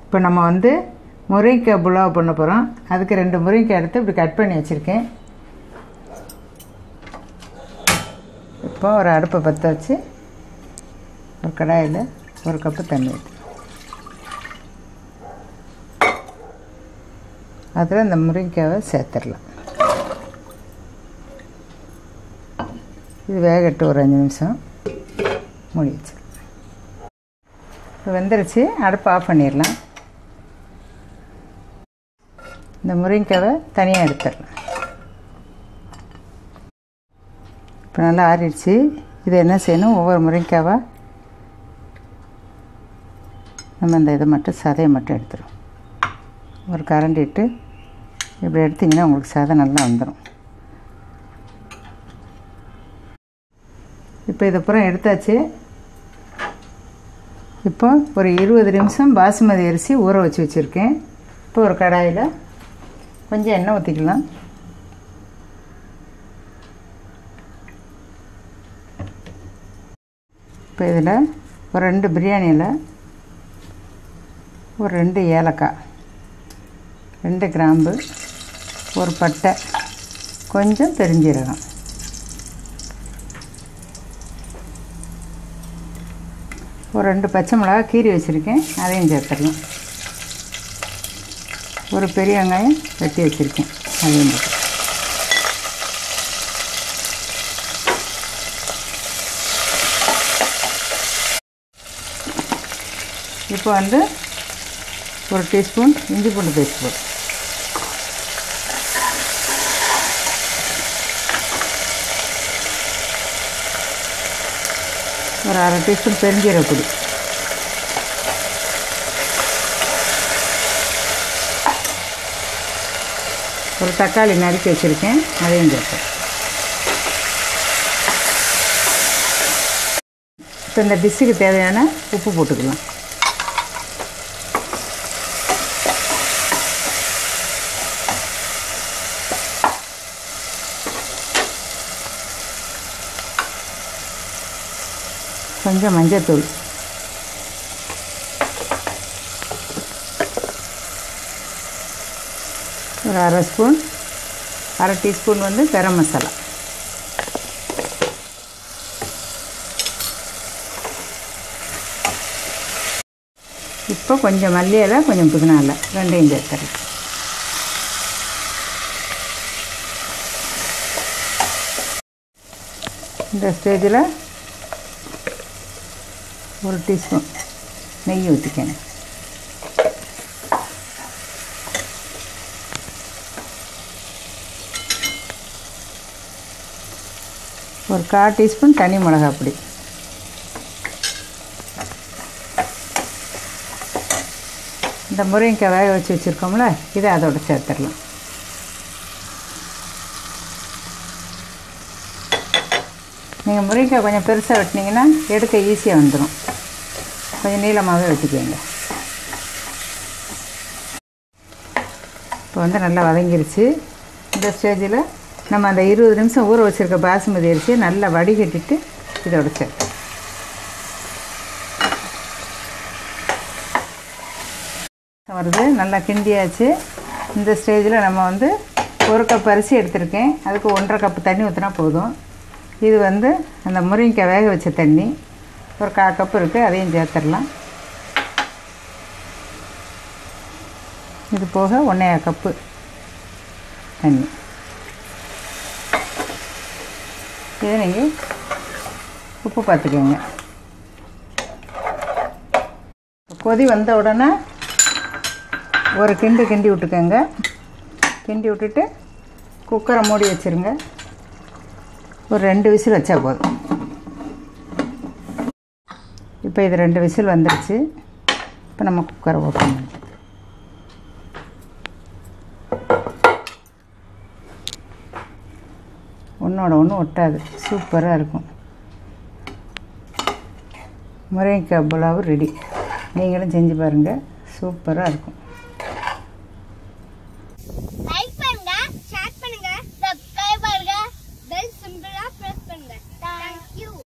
இப்போ நம்ம வந்து முருங்கைக்காய் புலாவ் பண்ண போகிறோம் அதுக்கு ரெண்டு முருங்கைக்காய் எடுத்து இப்படி கட் பண்ணி வச்சுருக்கேன் இப்போ ஒரு அடுப்பை பற்ற வச்சு ஒரு கடாயில் ஒரு கப்பு தண்ணி ஊற்றி அதில் இந்த முருங்கைக்காவை சேர்த்துடலாம் இது வேகட்டு ஒரு அஞ்சு நிமிஷம் மூடி வச்சு இப்போ வெந்துருச்சு அடுப்பு ஆஃப் பண்ணிடலாம் இந்த முருங்கைக்காவை தனியாக எடுத்துடலாம் இப்போ நல்லா ஆறிடுச்சு இது என்ன செய்யணும் ஒவ்வொரு முருங்கைக்காவா நம்ம இந்த இதை மட்டும் சதையை மட்டும் எடுத்துரும் ஒரு கரண்டி இட்டு இப்படி எடுத்திங்கன்னா உங்களுக்கு சதை நல்லா வந்துடும் இப்போ இதை பூரா எடுத்தாச்சு இப்போ ஒரு இருபது நிமிஷம் பாசுமதி அரிசி ஊற வச்சு வச்சுருக்கேன் இப்போ ஒரு கடாயில் கொஞ்சம் எண்ணெய் ஊற்றிக்கலாம் இப்போ இதில் ஒரு ரெண்டு பிரியாணியில் ஒரு ரெண்டு ஏலக்காய் ரெண்டு கிராம்பு ஒரு பட்டை கொஞ்சம் பெருஞ்சீரகம் ஒரு ரெண்டு பச்சை மிளகா கீரி வச்சுருக்கேன் அதையும் சேர்த்துடலாம் ஒரு பெரிய வெங்காயம் வெட்டி வச்சுருக்கேன் அதையும் போட்டு இப்போ வந்து ஒரு டீஸ்பூன் இஞ்சி பூண்டு பேஸ்ட் போட்டு ஒரு அரை டீஸ்பூன் பெருஞ்சீரக பொடி ஒரு தக்காளி நறுக்கி வச்சுருக்கேன் அதையும் சேர்த்தேன் இப்போ இந்த டிஷ்ஷுக்கு தேவையான உப்பு போட்டுக்கலாம் கொஞ்சம் மஞ்சத்தூள் ஒரு அரை ஸ்பூன் அரை டீஸ்பூன் வந்து கரம் மசாலா இப்போ கொஞ்சம் மல்லி இலை கொஞ்சம் புதினா இலை ரெண்டையும் சேர்த்துறேன் இந்த ஸ்டேஜில் ஒரு டீஸ்பூன் நெய் ஊற்றிக்கணும் ஒரு கால் டீஸ்பூன் தனி மிளகா பொடி இந்த முருங்கைக்காய் வேக வச்சு வச்சுருக்கோம்ல இதை அதோட சேர்த்துடலாம் நீங்கள் முருங்கைக்காய் கொஞ்சம் பெருசாக வெட்டினீங்கன்னா எடுக்க ஈஸியாக வந்துடும் கொஞ்சம் நீளமாகவே வெட்டிக்கோங்க இப்போ வந்து நல்லா வதங்கிருச்சு இந்த ஸ்டேஜில் நம்ம அந்த இருபது நிமிஷம் ஊற வச்சுருக்க பாசுமதி அரிசியை நல்லா வடிகட்டிட்டு இதோட சேர்த்து வருது நல்லா கிண்டியாச்சு இந்த ஸ்டேஜில் நம்ம வந்து ஒரு கப் அரிசி எடுத்திருக்கேன் அதுக்கு ஒன்றரை கப்பு தண்ணி ஊற்றினா போதும் இது வந்து அந்த முருங்கைக்காய் வேக வச்ச தண்ணி ஒரு கால் கப்பு இருக்குது அதையும் சேர்த்துடலாம் இது போக ஒன்றே கப்பு தண்ணி இதை நீங்கள் உப்பு பார்த்துக்கோங்க கொதி வந்த உடனே ஒரு கிண்டு கிண்டி விட்டுக்கோங்க கிண்டி விட்டுட்டு குக்கரை மூடி வச்சுருங்க ஒரு ரெண்டு விசில் வச்சா போதும் இப்போ இது ரெண்டு விசில் வந்துடுச்சு இப்போ நம்ம குக்கரை ஓப்பன் பண்ணி ஒன்றோட ஒன்று ஒட்டாது சூப்பராக இருக்கும் முருங்கைக்காய் புலாவு ரெடி நீங்களும் செஞ்சு பாருங்கள் சூப்பராக இருக்கும் லைக்